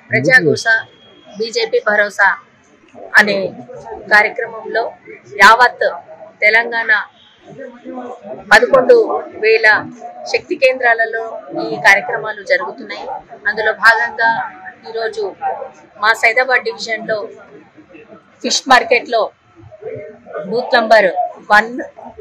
ప్రజాగోస BJP భరోసా అనే కార్యక్రమంలో యావత్ తెలంగాణ పదకొండు వేల శక్తి కేంద్రాలలో ఈ కార్యక్రమాలు జరుగుతున్నాయి అందులో భాగంగా ఈరోజు మా సైదాబాద్ డివిజన్లో ఫిష్ మార్కెట్లో బూత్ నంబర్ వన్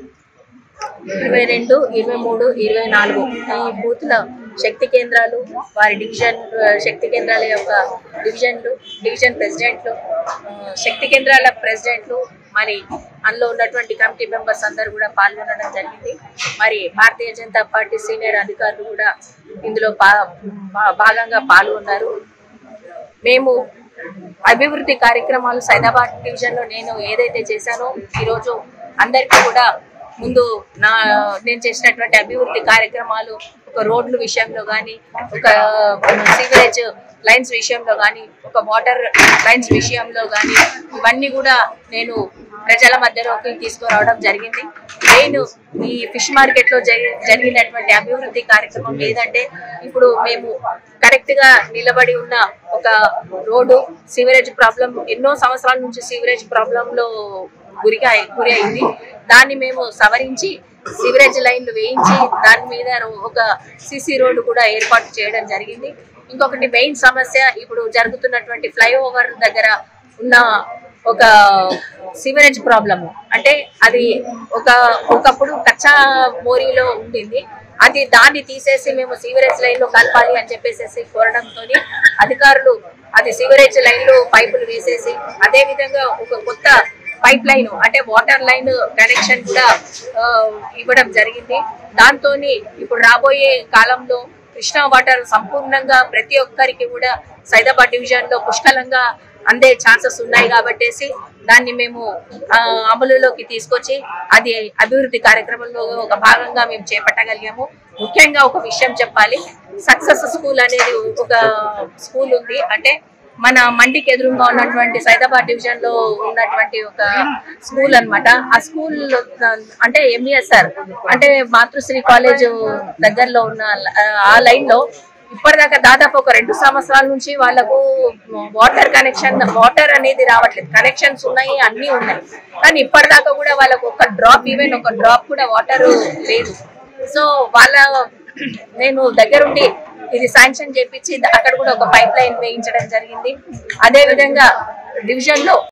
ఇరవై రెండు ఇరవై మూడు ఇరవై నాలుగు ఈ బూత్ల శక్తి కేంద్రాలు వారి డివిజన్ ఆ, శక్తి కేంద్రాల యొక్క డివిజన్లు డివిజన్ ప్రెసిడెంట్లు ఆ, శక్తి కేంద్రాల ప్రెసిడెంట్లు మరి అందులో ఉన్నటువంటి కమిటీ మెంబర్స్ అందరూ కూడా పాల్గొనడం జరిగింది మరి భారతీయ జనతా పార్టీ సీనియర్ అధికారులు కూడా ఇందులో పా భా- భాగంగా పాల్గొన్నారు మేము అభివృద్ధి కార్యక్రమాలు సైదాబాద్ డివిజన్ లో నేను ఏదైతే చేశానో ఈరోజు అందరికీ కూడా ముందు నా నేను చేసినటువంటి అభివృద్ధి కార్యక్రమాలు ఒక రోడ్ల విషయంలో కానీ ఒక సీవరేజ్ లైన్స్ విషయంలో కానీ ఒక వాటర్ లైన్స్ విషయంలో కానీ ఇవన్నీ కూడా నేను ప్రజల మధ్యలోకి తీసుకురావడం జరిగింది నేను ఈ ఫిష్ మార్కెట్ లో జరి- జరిగినటువంటి అభివృద్ధి కార్యక్రమం ఏదంటే ఇప్పుడు మేము కరెక్ట్ గా నిలబడి ఉన్న ఒక రోడ్డు సీవరేజ్ ప్రాబ్లం ఎన్నో సంవత్సరాల నుంచి సీవరేజ్ ప్రాబ్లం లో గురిగా గురి అయింది దాన్ని మేము సవరించి సీవరేజ్ లైన్లు వేయించి దాని మీద రో- ఒక సిసి రోడ్డు కూడా ఏర్పాటు చేయడం జరిగింది ఇంకొకటి మెయిన్ సమస్య ఇప్పుడు జరుగుతున్నటువంటి ఫ్లైఓవర్ దగ్గర ఉన్న ఒక సివరేజ్ ప్రాబ్లము అంటే అది ఒక ఒకప్పుడు కచ్చా మోరీలో ఉండింది అది దాన్ని తీసేసి మేము సీవరేజ్ లైన్ లో కలపాలి అని చెప్పేసి కోరడంతో అధికారులు అది సీవరేజ్ లైన్ లో పైపులు వేసేసి అదే విధంగా ఒక కొత్త పైప్ లైన్ అంటే వాటర్ లైన్ కనెక్షన్ కూడా ఆ, ఇవ్వడం జరిగింది దాంతో ఇప్పుడు రాబోయే కాలంలో కృష్ణా వాటర్ సంపూర్ణంగా ప్రతి ఒక్కరికి కూడా సైదాబాద్ డివిజన్ లో పుష్కలంగా అందే ఛాన్సెస్ ఉన్నాయి కాబట్టేసి దాన్ని మేము ఆ, అమలులోకి తీసుకొచ్చి అది అభివృద్ధి కార్యక్రమంలో ఒక భాగంగా మేము చేపట్టగలిగాము ముఖ్యంగా ఒక విషయం చెప్పాలి సక్సెస్ స్కూల్ అనేది ఒక స్కూల్ ఉంది అంటే మన మండికి ఎదురుగా ఉన్నటువంటి సైదాబాద్ డివిజన్ లో ఉన్నటువంటి ఒక స్కూల్ అన్నమాట ఆ స్కూల్ అంటే ఎంఈఎస్ఆర్ అంటే మాతృశ్రీ కాలేజ్ దగ్గరలో ఉన్న ఆ లైన్ లో ఇప్పటిదాకా దాదాపు ఒక రెండు సంవత్సరాల నుంచి వాళ్ళకు వాటర్ కనెక్షన్ వాటర్ అనేది రావట్లేదు కనెక్షన్స్ ఉన్నాయి అన్ని ఉన్నాయి కానీ ఇప్పటిదాకా కూడా వాళ్ళకు ఒక డ్రాప్ ఈవెన్ ఒక డ్రాప్ కూడా వాటర్ లేదు సో వాళ్ళ నేను దగ్గరుండి ఇది శాంక్షన్ చేపించి అక్కడ కూడా ఒక పైప్ లైన్ వేయించడం జరిగింది అదే విధంగా డివిజన్ లో